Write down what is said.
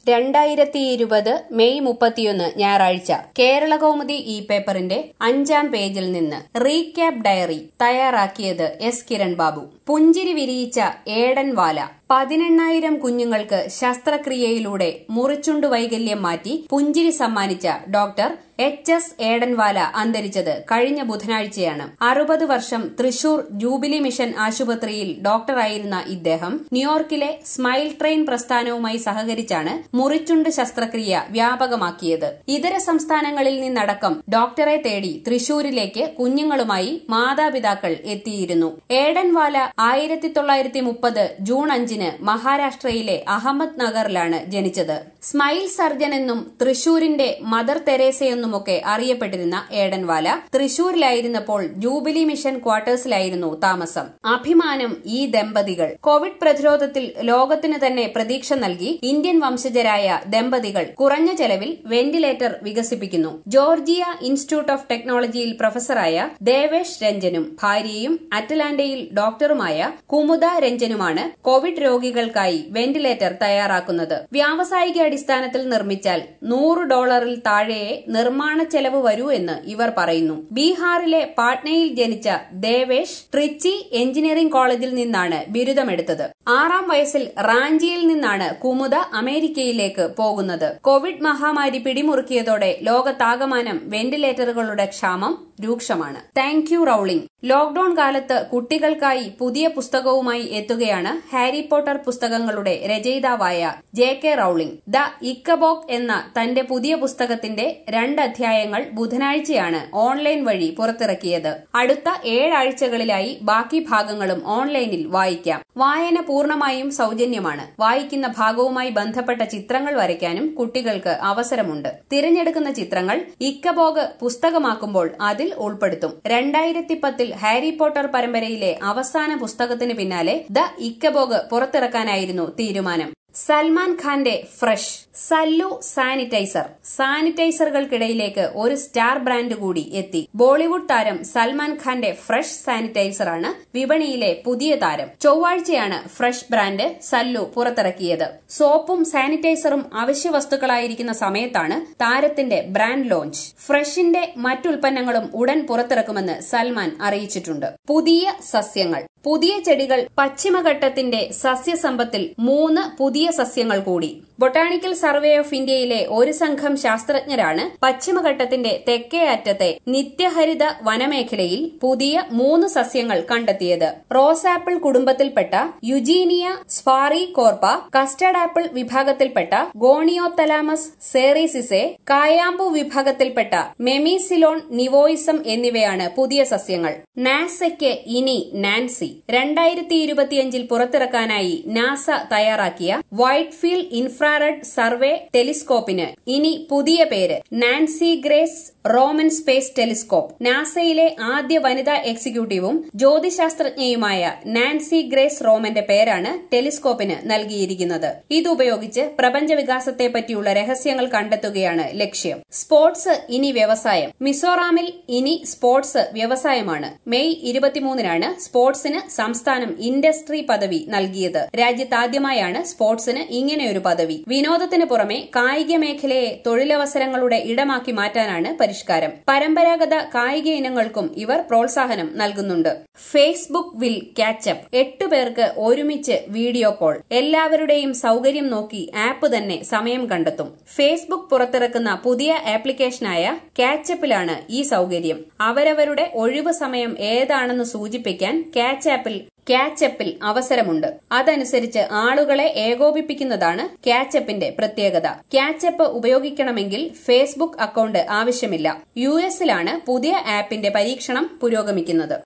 രണ്ടായിരത്തി ഇരുപത് മെയ് മുപ്പത്തിയൊന്ന് ഞായറാഴ്ച കേരള കൗമുദി ഈ പേപ്പറിന്റെ അഞ്ചാം പേജിൽ നിന്ന് റീക്യാപ്പ് ഡയറി തയ്യാറാക്കിയത് എസ് കിരൺ ബാബു പുഞ്ചിരി വിരിയിച്ച ഏടൻ വാല പതിനെണ്ണായിരം കുഞ്ഞുങ്ങൾക്ക് ശസ്ത്രക്രിയയിലൂടെ മുറിച്ചുണ്ടു വൈകല്യം മാറ്റി പുഞ്ചിരി സമ്മാനിച്ച ഡോക്ടർ എച്ച് എസ് ഏടൻവാല അന്തരിച്ചത് കഴിഞ്ഞ ബുധനാഴ്ചയാണ് അറുപത് വർഷം തൃശൂർ ജൂബിലി മിഷൻ ആശുപത്രിയിൽ ഡോക്ടറായിരുന്ന ഇദ്ദേഹം ന്യൂയോർക്കിലെ സ്മൈൽ ട്രെയിൻ പ്രസ്ഥാനവുമായി സഹകരിച്ചാണ് മുറിച്ചുണ്ട് ശസ്ത്രക്രിയ വ്യാപകമാക്കിയത് ഇതര സംസ്ഥാനങ്ങളിൽ നിന്നടക്കം ഡോക്ടറെ തേടി തൃശൂരിലേക്ക് കുഞ്ഞുങ്ങളുമായി മാതാപിതാക്കൾ എത്തിയിരുന്നു ഏടൻവാല ആയിരത്തി തൊള്ളായിരത്തി മുപ്പത് ജൂൺ അഞ്ചിന് മഹാരാഷ്ട്രയിലെ അഹമ്മദ് നഗറിലാണ് ജനിച്ചത് സ്മൈൽ സർജൻ എന്നും തൃശൂരിന്റെ മദർ തെരേസയെന്നുമൊക്കെ അറിയപ്പെട്ടിരുന്ന ഏടൻവാല തൃശൂരിലായിരുന്നപ്പോൾ ജൂബിലി മിഷൻ ക്വാർട്ടേഴ്സിലായിരുന്നു താമസം അഭിമാനം ഈ ദമ്പതികൾ കോവിഡ് പ്രതിരോധത്തിൽ ലോകത്തിന് തന്നെ പ്രതീക്ഷ നൽകി ഇന്ത്യൻ വംശജരായ ദമ്പതികൾ കുറഞ്ഞ ചെലവിൽ വെന്റിലേറ്റർ വികസിപ്പിക്കുന്നു ജോർജിയ ഇൻസ്റ്റിറ്റ്യൂട്ട് ഓഫ് ടെക്നോളജിയിൽ പ്രൊഫസറായ ദേവേഷ് രഞ്ജനും ഭാര്യയും അറ്റലാന്റയിൽ ഡോക്ടറുമായ കുമുദ രഞ്ജനുമാണ് കോവിഡ് രോഗികൾക്കായി വെന്റിലേറ്റർ തയ്യാറാക്കുന്നത് വ്യാവസായിക അടിസ്ഥാനത്തിൽ നിർമ്മിച്ചാൽ നൂറ് ഡോളറിൽ താഴെയെ നിർമ്മാണ ചെലവ് വരൂ എന്ന് ഇവർ പറയുന്നു ബീഹാറിലെ പാട്നയിൽ ജനിച്ച ദേവേഷ് ട്രിച്ചി എഞ്ചിനീയറിംഗ് കോളേജിൽ നിന്നാണ് ബിരുദമെടുത്തത് ആറാം വയസ്സിൽ റാഞ്ചിയിൽ നിന്നാണ് കുമുദ അമേരിക്കയിലേക്ക് പോകുന്നത് കോവിഡ് മഹാമാരി പിടിമുറുക്കിയതോടെ ലോകത്താകമാനം വെന്റിലേറ്ററുകളുടെ ക്ഷാമം രൂക്ഷമാണ് താങ്ക് യു റൌളിംഗ് ലോക്ഡൌൺ കാലത്ത് കുട്ടികൾക്കായി പുതിയ പുസ്തകവുമായി എത്തുകയാണ് ഹാരി പോട്ടർ പുസ്തകങ്ങളുടെ രചയിതാവായ J K Rowling the Ickabog എന്ന തന്റെ പുതിയ പുസ്തകത്തിന്റെ രണ്ട് അധ്യായങ്ങൾ ബുധനാഴ്ചയാണ് ഓൺലൈൻ വഴി പുറത്തിറക്കിയത് അടുത്ത ഏഴാഴ്ചകളിലായി ബാക്കി ഭാഗങ്ങളും ഓൺലൈനിൽ വായിക്കാം വായന പൂർണ്ണമായും സൌജന്യമാണ് വായിക്കുന്ന ഭാഗവുമായി ബന്ധപ്പെട്ട ചിത്രങ്ങൾ വരയ്ക്കാനും കുട്ടികൾക്ക് അവസരമുണ്ട് തിരഞ്ഞെടുക്കുന്ന ചിത്രങ്ങൾ ഇക്കബോഗ് പുസ്തകമാക്കുമ്പോൾ അതിൽ ഉൾപ്പെടുത്തും രണ്ടായിരത്തി പത്തിൽ ഹാരി പോട്ടർ പരമ്പരയിലെ അവസാന പുസ്തകത്തിന് പിന്നാലെ ദ ഇക്കബോഗ് പുറത്തിറക്കാനായിരുന്നു തീരുമാനം സൽമാൻ ഖാന്റെ ഫ്രഷ് സല്ലു സാനിറ്റൈസർ സാനിറ്റൈസറുകൾക്കിടയിലേക്ക് ഒരു സ്റ്റാർ ബ്രാൻഡ് കൂടി എത്തി ബോളിവുഡ് താരം സൽമാൻ ഖാന്റെ ഫ്രഷ് സാനിറ്റൈസറാണ് വിപണിയിലെ പുതിയ താരം ചൊവ്വാഴ്ചയാണ് ഫ്രഷ് ബ്രാൻഡ് സല്ലു പുറത്തിറക്കിയത് സോപ്പും സാനിറ്റൈസറും അവശ്യ വസ്തുക്കളായിരിക്കുന്ന സമയത്താണ് താരത്തിന്റെ ബ്രാൻഡ് ലോഞ്ച് ഫ്രഷിന്റെ മറ്റുൽപ്പന്നങ്ങളും ഉടൻ പുറത്തിറക്കുമെന്ന് സൽമാൻ അറിയിച്ചിട്ടുണ്ട് പുതിയ സസ്യങ്ങൾ പുതിയ ചെടികൾ പശ്ചിമഘട്ടത്തിന്റെ സസ്യസമ്പത്തിൽ മൂന്ന് പുതിയ സസ്യങ്ങൾ കൂടി ബൊട്ടാണിക്കൽ സർവേ ഓഫ് ഇന്ത്യയിലെ ഒരു സംഘം ശാസ്ത്രജ്ഞരാണ് പശ്ചിമഘട്ടത്തിന്റെ തെക്കേ അറ്റത്തെ നിത്യഹരിത വനമേഖലയിൽ പുതിയ മൂന്ന് സസ്യങ്ങൾ കണ്ടെത്തിയത് റോസാപ്പിൾ കുടുംബത്തിൽപ്പെട്ട യുജീനിയ സ്പാറി കോർപ്പ കസ്റ്റർഡ് ആപ്പിൾ വിഭാഗത്തിൽപ്പെട്ട ഗോണിയോത്തലാമസ് സേറീസിസെ കായാമ്പു വിഭാഗത്തിൽപ്പെട്ട മെമിസിലോൺ നിവോയിസം എന്നിവയാണ് പുതിയ സസ്യങ്ങൾ നാസയ്ക്ക് ഇനി നാൻസി രണ്ടായിരത്തി ഇരുപത്തിയഞ്ചിൽ പുറത്തിറക്കാനായി നാസ തയ്യാറാക്കിയ വൈറ്റ്ഫീൽഡ് ഇൻഫ്രാറെഡ് സർവേ ടെലിസ്കോപ്പിന് ഇനി പുതിയ പേര് Nancy Grace Roman space telescope നാസയിലെ ആദ്യ വനിതാ എക്സിക്യൂട്ടീവും ജ്യോതിശാസ്ത്രജ്ഞയുമായ നാൻസി ഗ്രേസ് റോമന്റെ പേരാണ് ടെലിസ്കോപ്പിന് നൽകിയിരിക്കുന്നത് ഇതുപയോഗിച്ച് പ്രപഞ്ച വികാസത്തെ പറ്റിയുള്ള രഹസ്യങ്ങൾ കണ്ടെത്തുകയാണ് ലക്ഷ്യം സ്പോർട്സ് ഇനി വ്യവസായം മിസോറാമിൽ ഇനി സ്പോർട്സ് വ്യവസായമാണ് മെയ് ഇരുപത്തിമൂന്നിനാണ് സ്പോർട്സിന് സംസ്ഥാനം ഇൻഡസ്ട്രി പദവി നൽകിയത് രാജ്യത്താദ്യമായാണ് സ്പോർട്സിന് ഇങ്ങനെയൊരു പദവി വിനോദത്തിന് പുറമെ കായിക മേഖലയെ തൊഴിലവസരങ്ങളുടെ ഇടമാക്കി മാറ്റാനാണ് പരിഷ്കാരം പരമ്പരാഗത കായിക ഇനങ്ങൾക്കും ഇവർ പ്രോത്സാഹനം നൽകുന്നുണ്ട് ഫേസ്ബുക്ക് വിൽ കാച്ചപ്പ് എട്ടു പേർക്ക് ഒരുമിച്ച് വീഡിയോ കോൾ എല്ലാവരുടെയും സൌകര്യം നോക്കി ആപ്പ് തന്നെ സമയം കണ്ടെത്തും ഫേസ്ബുക്ക് പുറത്തിറക്കുന്ന പുതിയ ആപ്ലിക്കേഷനായ കാച്ചപ്പിലാണ് ഈ സൌകര്യം അവരവരുടെ ഒഴിവ് സമയം ഏതാണെന്ന് സൂചിപ്പിക്കാൻ കാച്ച് ആപ്പിൽ ക്യാച്ചപ്പിൽ അവസരമുണ്ട് അതനുസരിച്ച് ആളുകളെ ഏകോപിപ്പിക്കുന്നതാണ് ക്യാച്ചപ്പിന്റെ പ്രത്യേകത ക്യാച്ചപ്പ് ഉപയോഗിക്കണമെങ്കിൽ ഫേസ്ബുക്ക് അക്കൌണ്ട് ആവശ്യമില്ല യു എസിലാണ് പുതിയ ആപ്പിന്റെ പരീക്ഷണം പുരോഗമിക്കുന്നത്